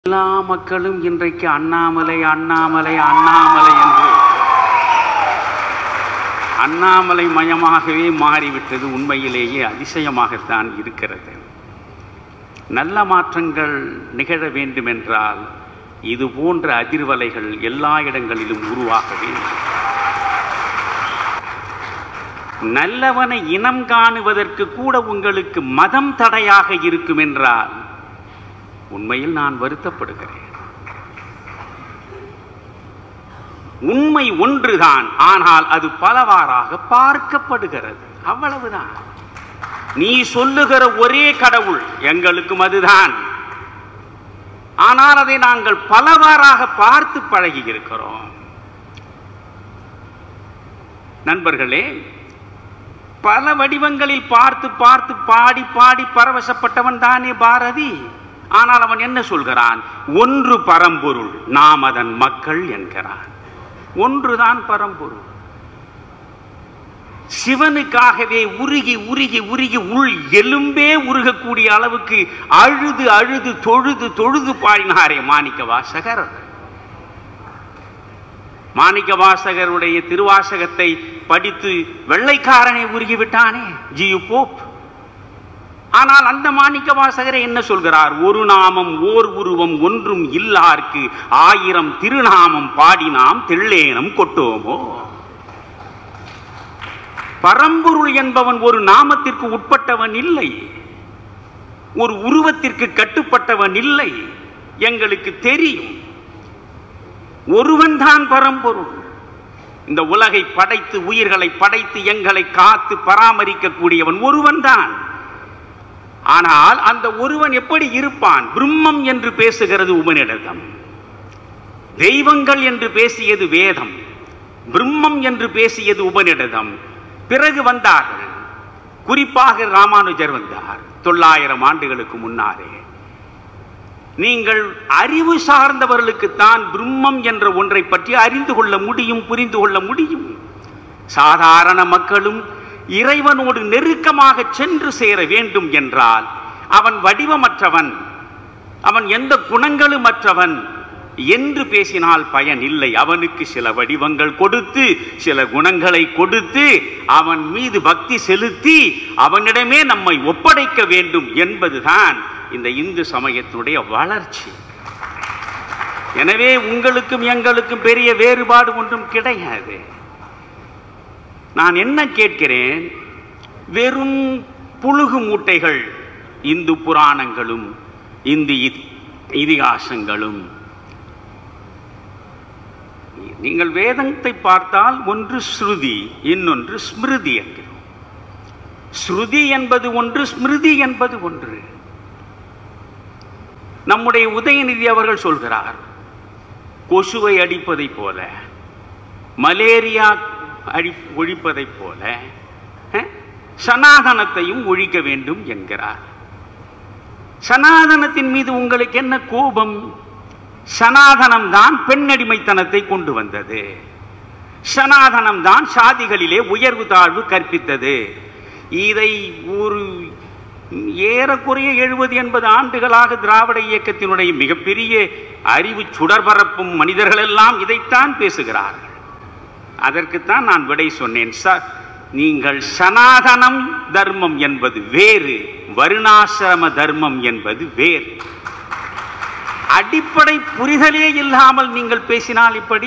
எல்லா மக்களும் இன்றைக்கு அண்ணாமலை அண்ணாமலை அண்ணாமலை என்று அண்ணாமலை மயமாகவே மாறிவிட்டது உண்மையிலேயே அதிசயமாகத்தான் இருக்கிறது நல்ல மாற்றங்கள் நிகழ வேண்டுமென்றால் இது போன்ற அதிர்வலைகள் எல்லா இடங்களிலும் உருவாக வேண்டும் நல்லவனை இனம் காணுவதற்கு கூட உங்களுக்கு மதம் தடையாக இருக்கும் என்றால் உண்மையில் நான் வருத்தப்படுகிறேன் உண்மை ஒன்றுதான் ஆனால் அது பலவாறாக பார்க்கப்படுகிறது அவ்வளவுதான் நீ சொல்லுகிற ஒரே கடவுள் எங்களுக்கும் அதுதான் ஆனால் அதை நாங்கள் பலவாறாக பார்த்து பழகி இருக்கிறோம் நண்பர்களே பல வடிவங்களில் பார்த்து பார்த்து பாடி பாடி பரவசப்பட்டவன் தானே பாரதி ஆனால் அவன் என்ன சொல்கிறான் ஒன்று பரம்பொருள் நாம் அதன் மக்கள் என்கிறான் ஒன்றுதான் பரம்பொருள் சிவனுக்காகவே உருகி உருகி உருகி உள் எலும்பே உருகக்கூடிய அளவுக்கு அழுது அழுது தொழுது தொழுது பாடினாரே மாணிக்க வாசகர் மாணிக்க வாசகருடைய திருவாசகத்தை படித்து வெள்ளைக்காரனை உருகிவிட்டானே ஜியு போப் ஆனால் அந்த மாணிக்க வாசகரை என்ன சொல்கிறார் ஒரு நாமம் ஓர் உருவம் ஒன்றும் இல்லார்க்கு ஆயிரம் திருநாமம் பாடினாம் தெள்ளேனம் கொட்டோமோ பரம்பொருள் என்பவன் ஒரு நாமத்திற்கு உட்பட்டவன் இல்லை ஒரு உருவத்திற்கு கட்டுப்பட்டவன் இல்லை எங்களுக்கு தெரியும் ஒருவன் தான் பரம்பொருள் இந்த உலகை படைத்து உயிர்களை படைத்து எங்களை காத்து பராமரிக்கக்கூடியவன் ஒருவன் தான் ஆனால் அந்த ஒருவன் எப்படி இருப்பான் பிரம்மம் என்று பேசுகிறது உபனிடதம் தெய்வங்கள் என்று பேசியது வேதம் பிரம்மம் என்று பேசியது உபனிடதம் பிறகு வந்தார்கள் குறிப்பாக ராமானுஜர் வந்தார் தொள்ளாயிரம் ஆண்டுகளுக்கு முன்னாலே நீங்கள் அறிவு சார்ந்தவர்களுக்குத்தான் பிரம்மம் என்ற ஒன்றை பற்றி அறிந்து கொள்ள முடியும் புரிந்து கொள்ள முடியும் சாதாரண மக்களும் இறைவனோடு நெருக்கமாக சென்று சேர வேண்டும் என்றால் அவன் வடிவமற்றவன் அவன் எந்த குணங்களும் அற்றவன் என்று பேசினால் பயன் இல்லை அவனுக்கு சில வடிவங்கள் கொடுத்து சில குணங்களை கொடுத்து அவன் மீது பக்தி செலுத்தி அவனிடமே நம்மை ஒப்படைக்க வேண்டும் என்பதுதான் இந்த இந்து சமயத்தினுடைய வளர்ச்சி எனவே உங்களுக்கும் எங்களுக்கும் பெரிய வேறுபாடு ஒன்றும் கிடையாது நான் என்ன கேட்கிறேன் வெறும் புழுகு மூட்டைகள் இந்து புராணங்களும் இந்து இதிகாசங்களும் நீங்கள் வேதத்தை பார்த்தால் ஒன்று ஸ்ருதி இன்னொன்று ஸ்மிருதி என்கிறோம் ஸ்ருதி என்பது ஒன்று ஸ்மிருதி என்பது ஒன்று நம்முடைய உதயநிதி அவர்கள் சொல்கிறார் கொசுவை அடிப்பதைப் போல மலேரியா அழி ஒழிப்பதைப் போல சனாதனத்தையும் ஒழிக்க வேண்டும் என்கிறார் சனாதனத்தின் மீது உங்களுக்கு என்ன கோபம் சனாதனம் தான் பெண்ணடிமைத்தனத்தை கொண்டு வந்தது சனாதனம் தான் சாதிகளிலே உயர்வு தாழ்வு கற்பித்தது இதை ஒரு ஏறக்குறைய எழுபது எண்பது ஆண்டுகளாக திராவிட இயக்கத்தினுடைய மிகப்பெரிய அறிவு சுடர்பரப்பும் மனிதர்களெல்லாம் இதைத்தான் பேசுகிறார்கள் அதற்குத்தான் நான் விடை சொன்னேன் சார் நீங்கள் சனாதனம் தர்மம் என்பது வேறு வருணாசிரம தர்மம் என்பது வேறு அடிப்படை புரிதலே இல்லாமல் நீங்கள் பேசினால் இப்படி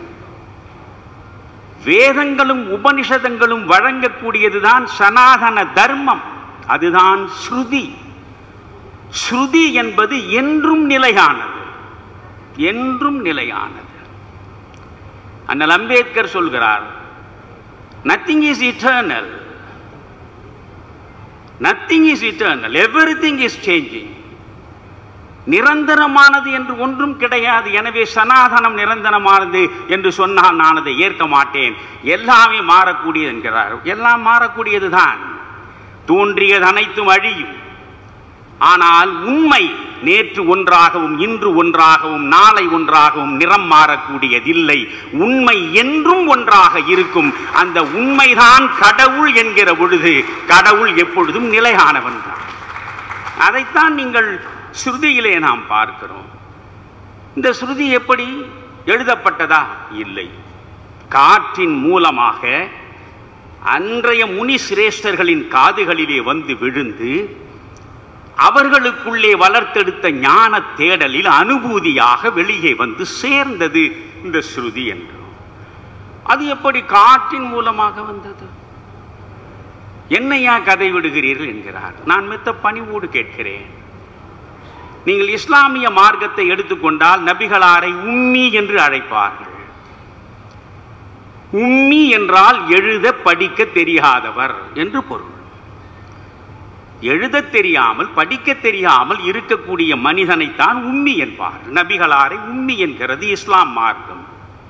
வேதங்களும் உபனிஷதங்களும் வழங்கக்கூடியதுதான் சனாதன தர்மம் அதுதான் ஸ்ருதி ஸ்ருதி என்பது என்றும் நிலையானது என்றும் நிலையானது அண்ணல் அம்பேத்கர் சொல்கிறார் nothing is eternal nothing is eternal everything is changing நிரந்தரமானது என்று ஒன்றும் கிடையாது எனவே சனாதனம் நிரந்தரமானது என்று சொன்னால் நான் அதை ஏற்க மாட்டேன் எல்லாமே மாறக்கூடியது என்கிறார் எல்லாம் மாறக்கூடியது தான் தோன்றியது அனைத்தும் அழியும் ஆனால் உண்மை நேற்று ஒன்றாகவும் இன்று ஒன்றாகவும் நாளை ஒன்றாகவும் நிறம் மாறக்கூடியதில்லை உண்மை என்றும் ஒன்றாக இருக்கும் அந்த உண்மைதான் கடவுள் என்கிற பொழுது கடவுள் எப்பொழுதும் நிலையானவன் தான் அதைத்தான் நீங்கள் ஸ்ருதியிலே நாம் பார்க்கிறோம் இந்த ஸ்ருதி எப்படி எழுதப்பட்டதா இல்லை காற்றின் மூலமாக அன்றைய முனி சிரேஷ்டர்களின் காதுகளிலே வந்து விழுந்து அவர்களுக்குள்ளே வளர்த்தெடுத்த ஞான தேடலில் அனுபூதியாக வெளியே வந்து சேர்ந்தது இந்த ஸ்ருதி என்று அது எப்படி காற்றின் மூலமாக வந்தது என்னையா கதை விடுகிறீர்கள் என்கிறார் நான் மெத்த பணிவோடு கேட்கிறேன் நீங்கள் இஸ்லாமிய மார்க்கத்தை எடுத்துக்கொண்டால் நபிகளாரை உம்மி என்று அழைப்பார்கள் உம்மி என்றால் எழுத படிக்க தெரியாதவர் என்று பொருள் எழுத தெரியாமல் படிக்க தெரியாமல் இருக்கக்கூடிய மனிதனைத்தான் உம்மி என்பார் நபிகளாரை உம்மி என்கிறது இஸ்லாம் மார்க்கம்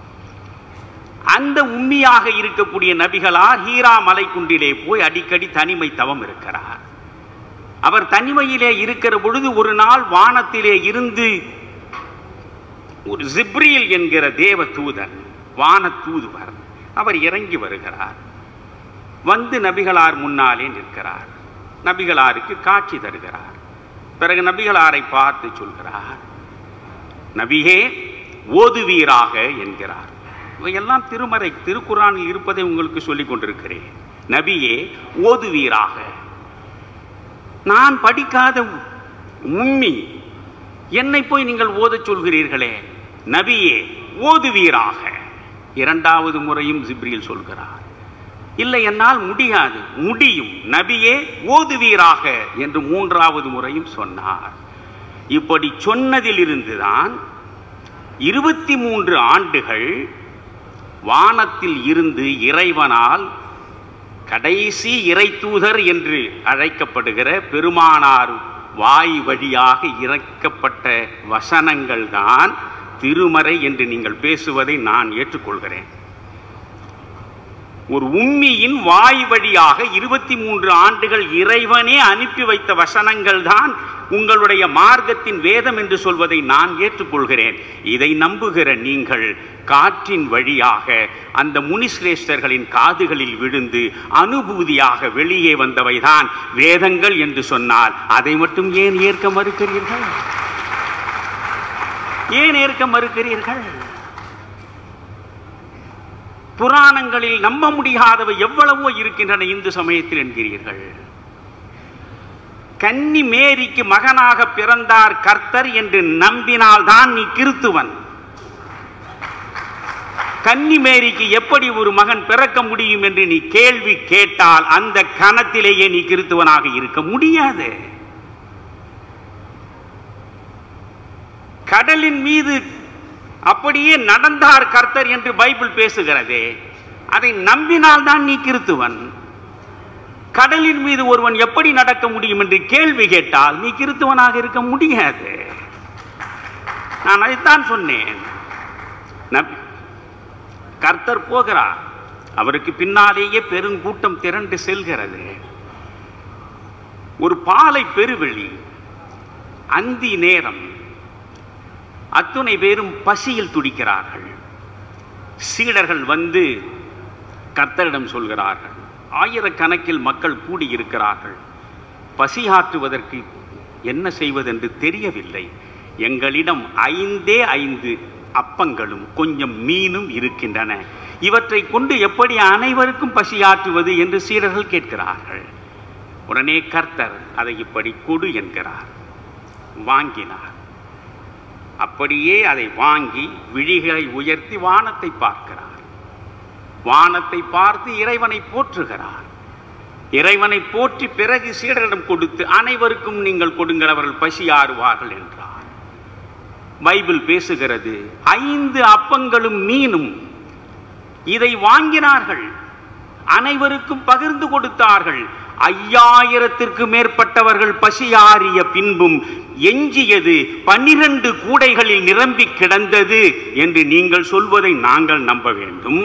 அந்த உம்மியாக இருக்கக்கூடிய நபிகளார் ஹீரா மலைக்குண்டிலே போய் அடிக்கடி தனிமை தவம் இருக்கிறார் அவர் தனிமையிலே இருக்கிற பொழுது ஒரு நாள் வானத்திலே இருந்து ஒரு ஜிப்ரியல் என்கிற தேவ தூதன் வான தூதுவர் அவர் இறங்கி வருகிறார் வந்து நபிகளார் முன்னாலே நிற்கிறார் நபிகளாருக்கு காட்சி தருகிறார் பிறகு நபிகளாரை பார்த்து சொல்கிறார் நபியே ஓதுவீராக என்கிறார் இவையெல்லாம் திருமறை திருக்குறானில் இருப்பதை உங்களுக்கு சொல்லிக் கொண்டிருக்கிறேன் நபியே ஓதுவீராக நான் படிக்காத உம்மி என்னை போய் நீங்கள் ஓதச் சொல்கிறீர்களே நபியே ஓதுவீராக இரண்டாவது முறையும் ஜிப்ரியில் சொல்கிறார் இல்லை என்னால் முடியாது முடியும் நபியே ஓதுவீராக என்று மூன்றாவது முறையும் சொன்னார் இப்படி சொன்னதிலிருந்துதான் இருபத்தி மூன்று ஆண்டுகள் வானத்தில் இருந்து இறைவனால் கடைசி இறை தூதர் என்று அழைக்கப்படுகிற பெருமானார் வாய் வழியாக இறக்கப்பட்ட வசனங்கள் தான் திருமறை என்று நீங்கள் பேசுவதை நான் ஏற்றுக்கொள்கிறேன் ஒரு உம்மியின் வாய் வழியாக இருபத்தி மூன்று ஆண்டுகள் இறைவனே அனுப்பி வைத்த வசனங்கள் தான் உங்களுடைய மார்க்கத்தின் வேதம் என்று சொல்வதை நான் ஏற்றுக்கொள்கிறேன் இதை நம்புகிற நீங்கள் காற்றின் வழியாக அந்த முனிசிரேஷ்டர்களின் காதுகளில் விழுந்து அனுபூதியாக வெளியே வந்தவைதான் வேதங்கள் என்று சொன்னால் அதை மட்டும் ஏன் ஏற்க மறுக்கிறீர்கள் ஏன் ஏற்க மறுக்கிறீர்கள் புராணங்களில் நம்ப முடியாதவை எவ்வளவோ இருக்கின்றன இந்து சமயத்தில் என்கிறீர்கள் கன்னி மேரிக்கு மகனாக பிறந்தார் கர்த்தர் என்று நம்பினால்தான் நீ கிறித்துவன் கன்னி மேரிக்கு எப்படி ஒரு மகன் பிறக்க முடியும் என்று நீ கேள்வி கேட்டால் அந்த கணத்திலேயே நீ கிறித்துவனாக இருக்க முடியாது கடலின் மீது அப்படியே நடந்தார் கர்த்தர் என்று பைபிள் பேசுகிறதே அதை நம்பினால்தான் நீ கிறித்துவன் கடலின் மீது ஒருவன் எப்படி நடக்க முடியும் என்று கேள்வி கேட்டால் நீ கிறித்துவனாக இருக்க முடியாது நான் அதைத்தான் சொன்னேன் நபி- கர்த்தர் போகிறார் அவருக்கு பின்னாலேயே பெருங்கூட்டம் திரண்டு செல்கிறது ஒரு பாலை பெருவெளி அந்தி நேரம் அத்துணை பேரும் பசியில் துடிக்கிறார்கள் சீடர்கள் வந்து கர்த்தரிடம் சொல்கிறார்கள் ஆயிரக்கணக்கில் மக்கள் கூடியிருக்கிறார்கள் பசியாற்றுவதற்கு என்ன செய்வதென்று தெரியவில்லை எங்களிடம் ஐந்தே ஐந்து அப்பங்களும் கொஞ்சம் மீனும் இருக்கின்றன இவற்றை கொண்டு எப்படி அனைவருக்கும் பசியாற்றுவது என்று சீடர்கள் கேட்கிறார்கள் உடனே கர்த்தர் அதை இப்படி கொடு என்கிறார் வாங்கினார் அப்படியே அதை வாங்கி விழிகளை உயர்த்தி வானத்தை பார்க்கிறார் வானத்தை பார்த்து இறைவனை போற்றுகிறார் இறைவனை போற்றி பிறகு சீடரிடம் கொடுத்து அனைவருக்கும் நீங்கள் கொடுங்கள் அவர்கள் பசியாறுவார்கள் என்றார் பைபிள் பேசுகிறது ஐந்து அப்பங்களும் மீனும் இதை வாங்கினார்கள் அனைவருக்கும் பகிர்ந்து கொடுத்தார்கள் ஐயாயிரத்திற்கு மேற்பட்டவர்கள் பசியாறிய பின்பும் எஞ்சியது பன்னிரண்டு கூடைகளில் நிரம்பி கிடந்தது என்று நீங்கள் சொல்வதை நாங்கள் நம்ப வேண்டும்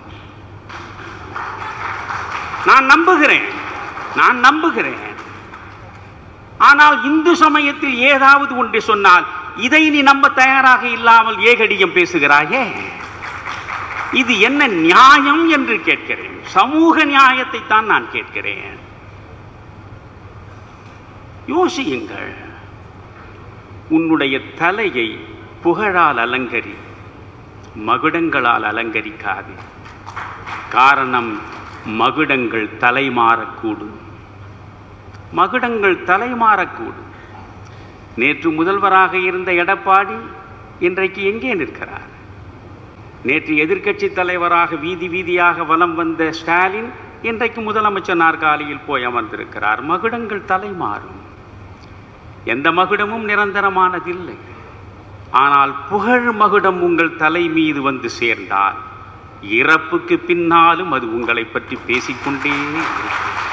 நான் நம்புகிறேன் நான் நம்புகிறேன் ஆனால் இந்து சமயத்தில் ஏதாவது ஒன்று சொன்னால் இதை நீ நம்ப தயாராக இல்லாமல் ஏகடியம் பேசுகிறாயே இது என்ன நியாயம் என்று கேட்கிறேன் சமூக நியாயத்தை தான் நான் கேட்கிறேன் யோசியுங்கள் உன்னுடைய தலையை புகழால் அலங்கரி மகுடங்களால் அலங்கரிக்காது காரணம் மகுடங்கள் தலைமாறக்கூடும் மகுடங்கள் தலைமாறக்கூடும் நேற்று முதல்வராக இருந்த எடப்பாடி இன்றைக்கு எங்கே நிற்கிறார் நேற்று எதிர்க்கட்சி தலைவராக வீதி வீதியாக வலம் வந்த ஸ்டாலின் இன்றைக்கு முதலமைச்சர் நாற்காலியில் போய் அமர்ந்திருக்கிறார் மகுடங்கள் தலைமாறும் எந்த மகுடமும் நிரந்தரமானதில்லை ஆனால் புகழ் மகுடம் உங்கள் தலை மீது வந்து சேர்ந்தால் இறப்புக்கு பின்னாலும் அது உங்களை பற்றி பேசிக்கொண்டே இருக்கும்